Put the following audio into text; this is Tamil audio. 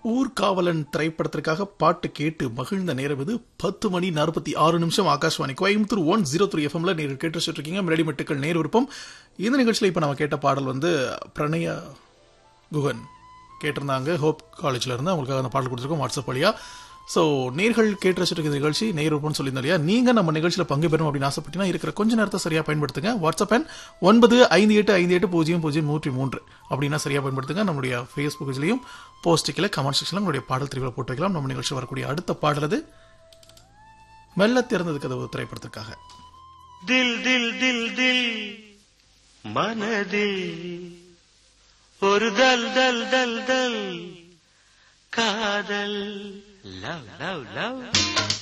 ஊர்காவலன் திரைப்படத்திற்காக பாட்டு கேட்டு மகிழ்ந்த நேரம் இது பத்து மணி நாற்பத்தி ஆறு நிமிஷம் Akashvani Coimbatore one zero three எஃப்எம்ல நேரில் கேட்டு வச்சுட்டு இருக்கீங்க மெலடி மெட்டுக்கள் நேர் விருப்பம் இந்த நிகழ்ச்சியில் இப்போ நம்ம கேட்ட பாடல் வந்து பிரணய குகன் கேட்டிருந்தாங்க ஹோப் காலேஜ்ல இருந்து அவங்களுக்காக அந்த பாடல் கொடுத்துருக்கோம் வாட்ஸ்அப் வழியா ஸோ நேர்கள் கேட்டு வச்சிருக்க இந்த நிகழ்ச்சி நேர் விருப்பம்னு சொல்லியிருந்தோம் இல்லையா நீங்க நம்ம நிகழ்ச்சியில் பங்கு பெறும் அப்படின்னு ஆசைப்பட்டீங்கன்னா இருக்கிற கொஞ்ச நேரத்தை சரியா பயன்படுத்துங்க வாட்ஸ்அப் எண் ஒன்பது ஐந்து எட்டு ஐந்து எட்டு பூஜ்ஜியம் பூஜ்ஜியம் நூற்றி மூன்று அப்படின்னா சரியா பயன்படுத்துங்க நம்மளுடைய ஃபேஸ்புக் இதுலையும் போஸ்ட் கீழே கமெண்ட் செக்ஷன்ல உங்களுடைய பாடல் தெரிவில் போட்டு வைக்கலாம் நம்ம நிகழ்ச்சி வரக்கூடிய அடுத்த பாடல் அது மெல்ல திறந்தது கதவு திரைப்படத்திற்காக தில் தில் தில் தில் மனதில் ஒரு தல் தல் தல் தல் காதல் லவ் லவ் லவ்